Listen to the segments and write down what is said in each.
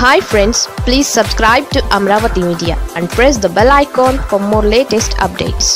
Hi friends please subscribe to Amaravati media and press the bell icon for more latest updates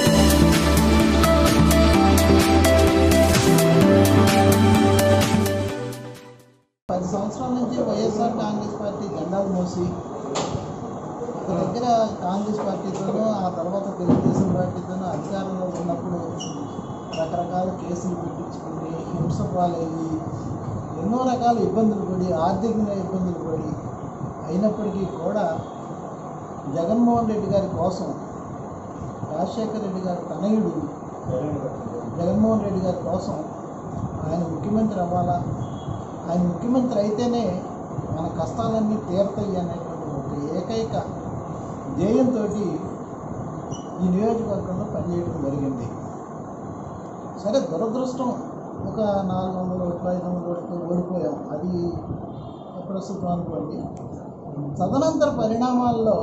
పది సంవత్సరాల నుంచి YSR Congress party జెండాలు మోసి ఒక దగ్గర కాంగ్రెస్ పార్టీతోనూ ఆ తర్వాత తెలుగుదేశం పార్టీతోనూ అధికారంలో ఉన్నప్పుడు రకరకాల కేసులు పెట్టించుకుని హింస పాలయ్యి ఎన్నో రకాల ఇబ్బందులు పడి ఆర్థికంగా ఇబ్బందులు పడి అయినప్పటికీ కూడా జగన్మోహన్ రెడ్డి గారి కోసం రాజశేఖర రెడ్డి గారి తనయుడు జగన్మోహన్ రెడ్డి గారి కోసం ఆయన ముఖ్యమంత్రి అవ్వాలా ఆయన ముఖ్యమంత్రి అయితేనే మన కష్టాలన్నీ తీరుతాయి అనేటువంటి ఒక ఏకైక ధ్యేయంతో ఈ నియోజకవర్గంలో పనిచేయడం జరిగింది సరే దురదృష్టం ఒక నాలుగు వందల ఓట్లు ఐదు వందల ఓట్లు ఓడిపోయాం అది ప్రస్తుతం అనుకోండి తదనంతర పరిణామాల్లో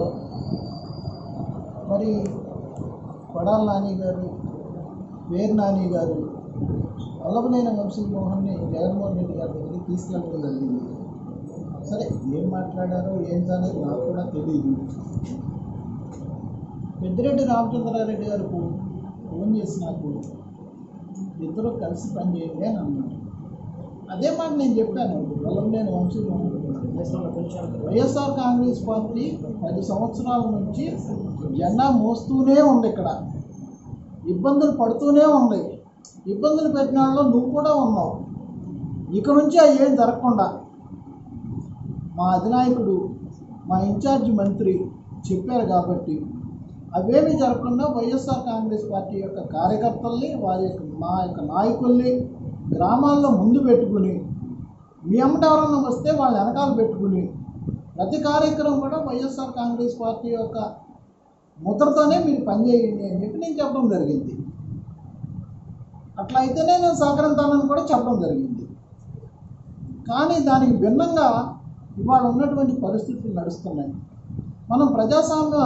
మరి కొడాల నాని గారు వేరు నాని గారు వల్లభనేని వంశీమోహన్ని జగన్మోహన్ రెడ్డి గారి దగ్గరికి తీసుకెళ్ళడం జరిగింది సరే ఏం మాట్లాడారో ఏంటి అనేది నాకు కూడా తెలియదు పెద్దిరెడ్డి రామచంద్రారెడ్డి గారు ఫోన్ ఫోన్ చేసి నాకు ఇద్దరు కలిసి పనిచేయండి అని అన్నారు అదే మాట నేను చెప్పాను వల్లభనేని వంశీమోహన్ వైఎస్ఆర్ కాంగ్రెస్ పార్టీ పది సంవత్సరాల నుంచి జెండా మోస్తూనే ఉంది ఇక్కడ ఇబ్బందులు పడుతూనే ఉంది ఇబ్బందులు పెట్టిన వాళ్ళు నువ్వు కూడా ఉన్నావు ఇక నుంచి అవి ఏం జరగకుండా మా అధినాయకుడు మా ఇన్ఛార్జి మంత్రి చెప్పారు కాబట్టి అవేమీ జరగకుండా వైఎస్ఆర్ కాంగ్రెస్ పార్టీ యొక్క కార్యకర్తల్ని వారి యొక్క మా యొక్క నాయకుల్ని గ్రామాల్లో ముందు పెట్టుకుని మీ అమ్మట ఎవరన్నా వస్తే వాళ్ళ వెనకాల పెట్టుకుని ప్రతి కార్యక్రమం కూడా వైఎస్ఆర్ కాంగ్రెస్ పార్టీ యొక్క ముద్రతోనే మీరు పనిచేయండి అని చెప్పి నేను చెప్పడం జరిగింది అట్లా అయితేనే నేను సహకరిస్తానని కూడా చెప్పడం జరిగింది కానీ దానికి భిన్నంగా ఇవాళ ఉన్నటువంటి పరిస్థితులు నడుస్తున్నాయి మనం ప్రజాస్వామ్య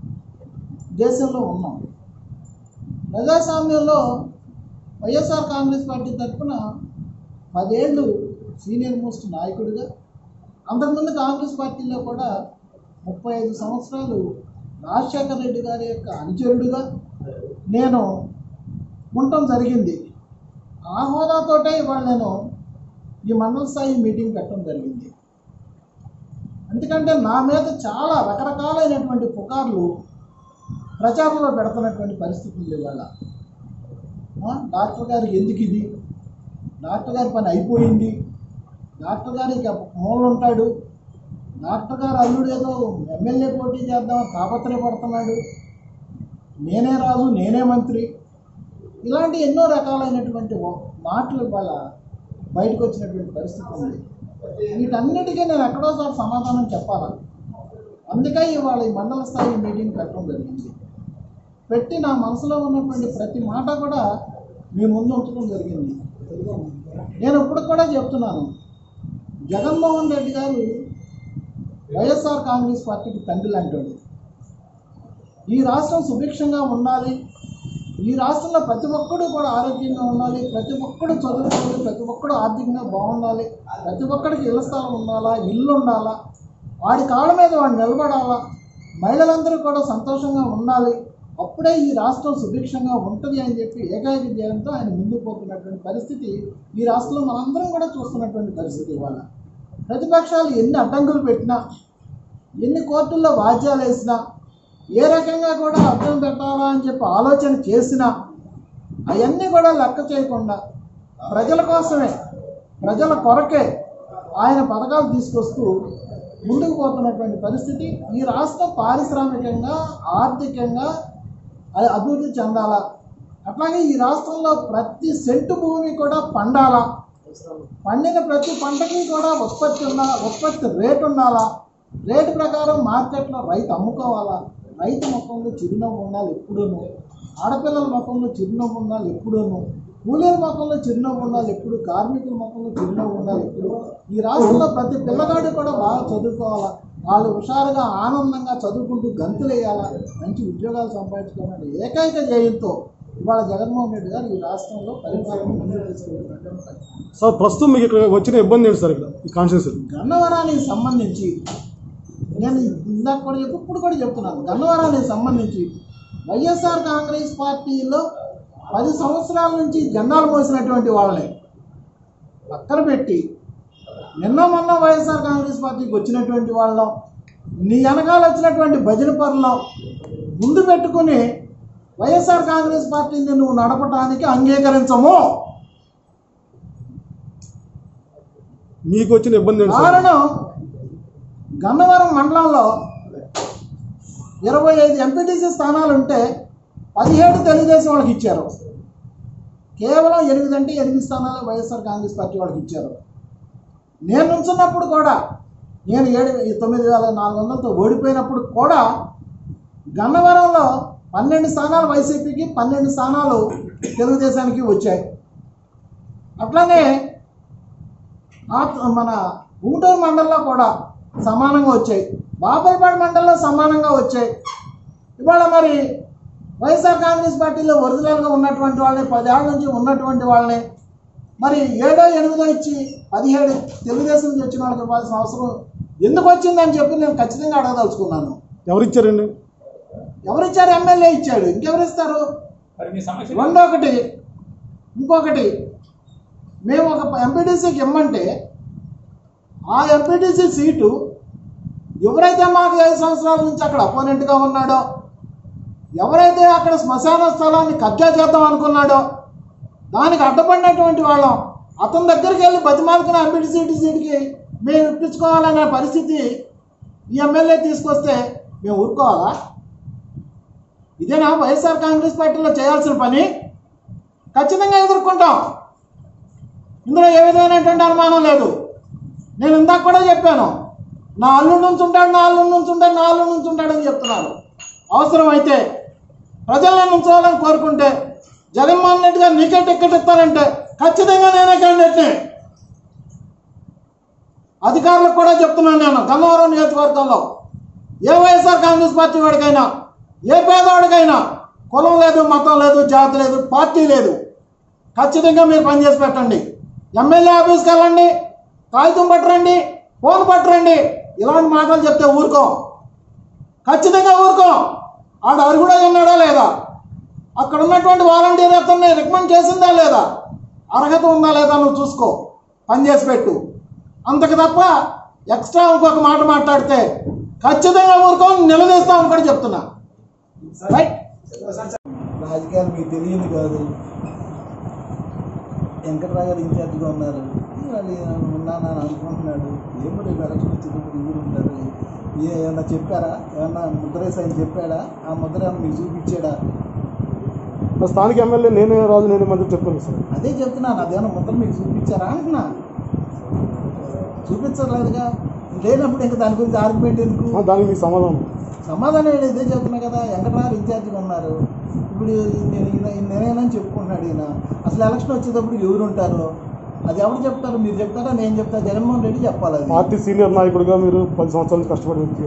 దేశంలో ఉన్నాం ప్రజాస్వామ్యంలో వైఎస్ఆర్ కాంగ్రెస్ పార్టీ తరఫున పదేళ్ళు సీనియర్ మోస్ట్ నాయకుడిగా అంతకుముందు కాంగ్రెస్ పార్టీలో కూడా ముప్పై ఐదు సంవత్సరాలు రాజశేఖర రెడ్డి గారి యొక్క అనుచరుడుగా నేను ఉండటం జరిగింది ఆ హోదాతోటే ఇవాళ నేను ఈ మండల స్థాయి మీటింగ్ పెట్టడం జరిగింది ఎందుకంటే నా మీద చాలా రకరకాలైనటువంటి పుకార్లు ప్రచారంలో పెడుతున్నటువంటి పరిస్థితులు ఇవాళ ఆ, డాక్టర్ గారు ఎందుకు ఇది డాక్టర్ గారి పని అయిపోయింది డాక్టర్ గారు ఇక మూలన ఉంటాడు డాక్టర్ గారు అల్లుడు ఏదో ఎమ్మెల్యే పోటీ చేద్దామని తాపత్రయపడుతున్నాడు నేనే రాజు నేనే మంత్రి ఇలాంటి ఎన్నో రకాలైనటువంటి వ- మాటలు వాళ్ళ బయటకు వచ్చినటువంటి పరిస్థితి ఉంది వీటన్నిటికీ నేను ఎక్కడోసారి సమాధానం చెప్పాలా అందుకే ఇవాళ ఈ మండల స్థాయి మీటింగ్ పెట్టడం జరిగింది పెట్టి నా మనసులో ఉన్నటువంటి ప్రతి మాట కూడా మీ ముందు ఉంచడం జరిగింది నేను ఇప్పుడు కూడా చెప్తున్నాను జగన్మోహన్ రెడ్డి గారు వైఎస్ఆర్ కాంగ్రెస్ పార్టీకి తండ్రి లాంటివాడు ఈ రాష్ట్రం సుభిక్షంగా ఉండాలి ఈ రాష్ట్రంలో ప్రతి ఒక్కడు కూడా ఆరోగ్యంగా ఉండాలి ప్రతి ఒక్కడు చదువుకోవాలి ప్రతి ఒక్కడు ఆర్థికంగా బాగుండాలి ప్రతి ఒక్కడికి ఇళ్ల స్థలం ఉండాలా ఇల్లు ఉండాలా వాడి కాళ్ళ మీద వాడు నిలబడాలా మహిళలందరూ కూడా సంతోషంగా ఉండాలి అప్పుడే ఈ రాష్ట్రం సుభిక్షంగా ఉంటుంది అని చెప్పి ఏకైక ధ్యేయంతో ఆయన ముందుకు పోతున్నటువంటి పరిస్థితి ఈ రాష్ట్రంలో మనందరం కూడా చూస్తున్నటువంటి పరిస్థితి ఇవాళ ప్రతిపక్షాలు ఎన్ని అడ్డంకులు పెట్టినా ఎన్ని కోర్టుల్లో వాద్యాలు వేసినా ఏ రకంగా కూడా అర్థం పెట్టాలా అని చెప్పి ఆలోచన చేసినా అవన్నీ కూడా లెక్క చేయకుండా ప్రజల కోసమే ప్రజల కొరకే ఆయన పథకాలు తీసుకొస్తూ ముందుకు పోతున్నటువంటి పరిస్థితి ఈ రాష్ట్రం పారిశ్రామికంగా ఆర్థికంగా అది అభివృద్ధి చెందాలా అట్లాగే ఈ రాష్ట్రంలో ప్రతి సెంటు భూమి కూడా పండాలా పండిన ప్రతి పంటకి కూడా ఉత్పత్తి ఉండాలా ఉత్పత్తి రేటు ఉండాలా రేటు ప్రకారం మార్కెట్లో రైతు అమ్ముకోవాలా రైతు ముఖంలో చిరునవ్వు ఉండాలి ఎప్పుడూను ఆడపిల్లల ముఖంలో చిరునవ్వు ఉండాలి ఎప్పుడూను కూలీల ముఖంలో చిరునవ్వు ఉండాలి ఎప్పుడు కార్మికుల ముఖంలో చిరునవ్వు ఉండాలి ఎప్పుడు ఈ రాష్ట్రంలో ప్రతి పిల్లగాడు కూడా బాగా చదువుకోవాలా వాళ్ళు హుషారుగా ఆనందంగా చదువుకుంటూ గంతులు వేయాలా మంచి ఉద్యోగాలు సంపాదించుకోవాలని ఏకైక ధ్యేయంతో ఇవాళ జగన్మోహన్ రెడ్డి గారు ఈ రాష్ట్రంలో పరిపాలన ముందుకు తీసుకెళ్తున్నటువంటి పరిస్థితి. సార్ ప్రస్తుతం మీకు ఇక్కడ వచ్చిన ఇబ్బంది ఏంటి సార్ ఇక్కడ ఈ కాన్స్టిట్యూన్సీ గన్నవరానికి సంబంధించి నేను ఇందాక కూడా చెప్పి ఇప్పుడు కూడా చెప్తున్నాను గన్నవరానికి సంబంధించి వైఎస్ఆర్ కాంగ్రెస్ పార్టీలో పది సంవత్సరాల నుంచి జెండాలు మోసినటువంటి వాళ్ళని పక్కన పెట్టి నిన్న మొన్న వైఎస్ఆర్ కాంగ్రెస్ పార్టీకి వచ్చినటువంటి వాళ్ళం నీ వెనకాల వచ్చినటువంటి భజన పనులు ముందు పెట్టుకుని వైఎస్ఆర్ కాంగ్రెస్ పార్టీని నువ్వు నడపడానికి అంగీకరించము మీకు వచ్చిన ఇబ్బంది ఏంటి సార్ కారణం గన్నవరం మండలంలో ఇరవై ఐదు ఎంపీటీసీ స్థానాలు ఉంటే పదిహేడు తెలుగుదేశం వాళ్ళకి ఇచ్చారు కేవలం ఎనిమిది అంటే ఎనిమిది స్థానాలు వైఎస్ఆర్ కాంగ్రెస్ పార్టీ వాళ్ళకి ఇచ్చారు నేను నుంచున్నప్పుడు కూడా నేను ఏడు తొమ్మిది వేల నాలుగు వందలతో ఓడిపోయినప్పుడు కూడా గన్నవరంలో పన్నెండు స్థానాలు వైసీపీకి పన్నెండు స్థానాలు తెలుగుదేశానికి వచ్చాయి అట్లానే ఆ- మన గుంటూరు మండలంలో కూడా సమానంగా వచ్చాయి బాపలపాడు మండలంలో సమానంగా వచ్చాయి ఇవాళ మరి వైఎస్ఆర్ కాంగ్రెస్ పార్టీలో ఒరిజినల్గా ఉన్నటువంటి వాళ్ళని పదేళ్ళ నుంచి ఉన్నటువంటి వాళ్ళని మరి ఏడో ఎనిమిదో ఇచ్చి పదిహేడు తెలుగుదేశం నుంచి వచ్చిన వాళ్ళకి ఇవ్వాల్సిన అవసరం ఎందుకు వచ్చిందని చెప్పి నేను ఖచ్చితంగా అడగదలుచుకున్నాను ఎవరు ఇచ్చారండి ఎవరిచ్చారు ఎమ్మెల్యే ఇచ్చాడు ఇంకెవరు ఇస్తారు రెండొకటి ఇంకొకటి మేము ఒక ఎంపీటీసీకి ఇమ్మంటే ఆ ఎంపీటీసీ సీటు ఎవరైతే మాకు ఐదు సంవత్సరాల నుంచి అక్కడ అపోనెంట్గా ఉన్నాడో ఎవరైతే అక్కడ శ్మశాన స్థలాన్ని కబ్జా చేద్దాం అనుకున్నాడో దానికి అడ్డపడినటువంటి వాళ్ళం అతని దగ్గరికి వెళ్ళి బతిమాలుకున్న ఎంపీటీసీ సీటుకి మేము ఇప్పించుకోవాలనే పరిస్థితి ఈ ఎమ్మెల్యే తీసుకొస్తే మేము ఊరుకోవాలా ఇదేనా వైఎస్ఆర్ కాంగ్రెస్ పార్టీలో చేయాల్సిన పని ఖచ్చితంగా ఎదుర్కొంటాం ఇందులో ఏ విధమైనటువంటి అనుమానం లేదు నేను ఇందాక కూడా చెప్పాను నా అల్లుడి నుంచి ఉంటాడు నా అల్లుడి నుంచి ఉంటాడు నా అల్లుడి నుంచి ఉంటాడని చెప్తున్నారు అవసరం అయితే ప్రజలను ఉంచాలని కోరుకుంటే జగన్మోహన్ రెడ్డి గారు నీకే టికెట్ ఇస్తారంటే ఖచ్చితంగా నేనే క్యాండిడేట్ని అధికారులకు కూడా చెప్తున్నాను నేను గన్నవరం నియోజకవర్గంలో ఏ వైఎస్ఆర్ కాంగ్రెస్ పార్టీ వాడికైనా ఏ పేదవాడికైనా కులం లేదు మతం లేదు జాతి లేదు పార్టీ లేదు ఖచ్చితంగా మీరు పనిచేసి పెట్టండి ఎమ్మెల్యే ఆఫీస్కి వెళ్ళండి కాగితం పట్టరండి ఫోన్ పట్టరండి ఇలాంటి మాటలు చెప్తే ఊరుకోం ఖచ్చితంగా ఊరుకోం ఆడ అరుగుడా ఉన్నాడా లేదా అక్కడ ఉన్నటువంటి వాలంటీర్ అతన్ని రికమెండ్ చేసిందా లేదా అర్హత ఉందా లేదా నువ్వు చూసుకో పని చేసి పెట్టు అంతకు తప్ప ఎక్స్ట్రా ఇంకొక మాట మాట్లాడితే ఖచ్చితంగా ఊరుకోని నిలదీస్తామని కూడా చెప్తున్నా రైట్ రాజకీయాలు మీకు తెలియదు కాదు వెంకట్రావు గారు ఇన్ఛార్జ్గా ఉన్నారు వాళ్ళు ఉన్నానని అనుకుంటున్నాడు ఏమో రేపు ఎలక్షన్ వచ్చేటప్పుడు ఊరు ఉంటారు ఏ- ఏమన్నా చెప్పారా ఏమన్నా ముద్రేసి ఆయన చెప్పాడా ఆ ముద్ర ఏమన్నా మీకు చూపించాడా ఆ స్థానిక ఎమ్మెల్యే నేనే రాజు నేనే మంత్రి చెప్పాను సార్ అదే చెప్తున్నాను అదేమన్నా ముద్ర మీకు చూపించారా అంటున్నా చూపించట్లేదుగా లేనప్పుడు ఇంకా దాని గురించి ఆర్గ్యుమెంట్ ఎందుకు ఆ, దానికి మీ సమాధానం సమాధానం ఏంటి ఇదే చెప్తున్నా కదా వెంకటరావు ఇన్ఛార్జిగా ఉన్నారు ఇప్పుడు నేను ఈయన నేనేనని చెప్పుకుంటున్నాడు ఈయన అసలు ఎలక్షన్ వచ్చేటప్పుడు ఎవరు ఉంటారు అది ఎవరు చెప్తారు మీరు చెప్తారా నేను చెప్తా జగన్మోహన్ రెడ్డి చెప్పాలి అది పార్టీ సీనియర్ నాయకుడిగా మీరు పది సంవత్సరాల నుంచి కష్టపడి వ్యక్తి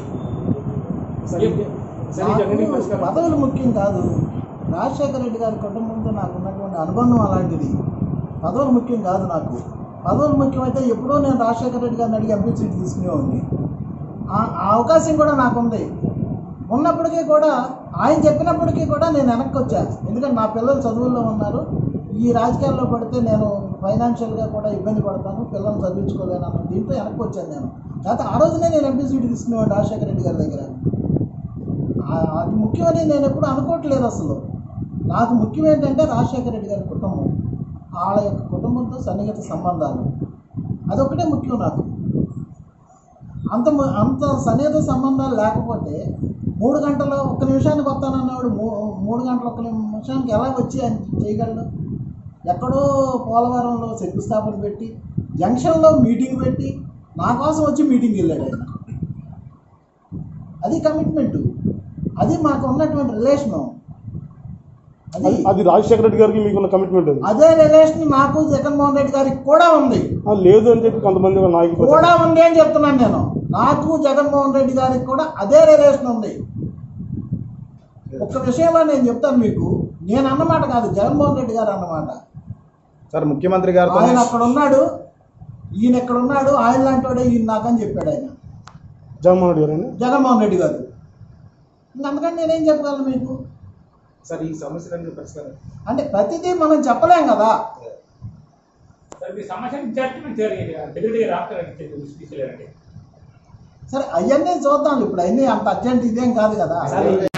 నాకు పదవులు ముఖ్యం కాదు రాజశేఖర రెడ్డి గారి కుటుంబంతో నాకు ఉన్నటువంటి అనుబంధం అలాంటిది పదవులు ముఖ్యం కాదు నాకు పదవులు ముఖ్యమైతే ఎప్పుడో నేను రాజశేఖర రెడ్డి గారిని అడిగి ఎంపీ సీట్ తీసుకునేవాడిని ఆ ఆ అవకాశం కూడా నాకు ఉంది ఉన్నప్పటికీ కూడా ఆయన చెప్పినప్పటికీ కూడా నేను వెనక్కి వచ్చాను ఎందుకంటే నా పిల్లలు చదువుల్లో ఉన్నారు ఈ రాజకీయాల్లో పడితే నేను ఫైనాన్షియల్గా కూడా ఇబ్బంది పడతాను పిల్లల్ని చదివించుకోలేను అన్న దీంతో వెనక్కి వచ్చాను నేను లేకపోతే ఆ రోజునే నేను ఎంపీ సీట్ తీసుకునేవాడు రాజశేఖర రెడ్డి గారి దగ్గర ఆ- అది ముఖ్యమని నేను ఎప్పుడు అనుకోవట్లేదు అసలు నాకు ముఖ్యం ఏంటంటే రాజశేఖర రెడ్డి గారి కుటుంబం వాళ్ళ యొక్క కుటుంబంతో సన్నిహిత సంబంధాలు అదొకటే ముఖ్యం నాకు అంత ము- అంత సన్నిహిత సంబంధాలు లేకపోతే మూడు గంటలు ఒక్క నిమిషానికి వస్తానన్నవాడు మూ మూడు గంటల ఒక్క నిమిషానికి ఎలా వచ్చి ఆయన చేయగలడు ఎక్కడో పోలవరంలో శంకుస్థాపన పెట్టి జంక్షన్లో మీటింగ్ పెట్టి నా కోసం వచ్చి మీటింగ్ వెళ్ళాడు ఆయన అది కమిట్మెంట్ అది మాకు ఉన్నటువంటి రిలేషను అది అది- అది రాజశేఖర రెడ్డి గారికి మీకున్న కమిట్మెంట్ అది అదే రిలేషన్ నాకు జగన్మోహన్ రెడ్డి గారికి కూడా ఉంది ఆ, లేదు అని చెప్పి కొంతమంది నాయకులు వచ్చారు. కూడా ఉంది అని చెప్తున్నాను నేను నాకు జగన్మోహన్ రెడ్డి గారికి కూడా అదే రిలేషన్ ఉంది ఒక్క విషయంలో నేను చెప్తాను మీకు నేను అన్నమాట కాదు జగన్మోహన్ రెడ్డి గారు అన్నమాట సార్ ముఖ్యమంత్రి గారితో ఆయన అక్కడ ఉన్నాడు ఈయన ఎక్కడ ఉన్నాడు ఆయన లాంటి వాడే ఈయన నాకని చెప్పాడు ఆయన జగన్మోహన్ రెడ్డి గారండి జగన్మోహన్ రెడ్డి గారు ఇంకా అందుకని నేనేం చెప్పగలను మీకు సార్ ఈ సమస్యలన్నీ పరిష్కారం అంటే ప్రతిదీ మనం చెప్పలేం కదా సార్ మీ సమస్యను జడ్జిమెంట్ జరిగేది దగ్గర రాష్ట్రానికి తీసుకెళ్ళారండి సరే అవన్నీ చూద్దాం ఇప్పుడు అన్నీ అంత అర్జెంట్ ఇదేం కాదు కదా సార్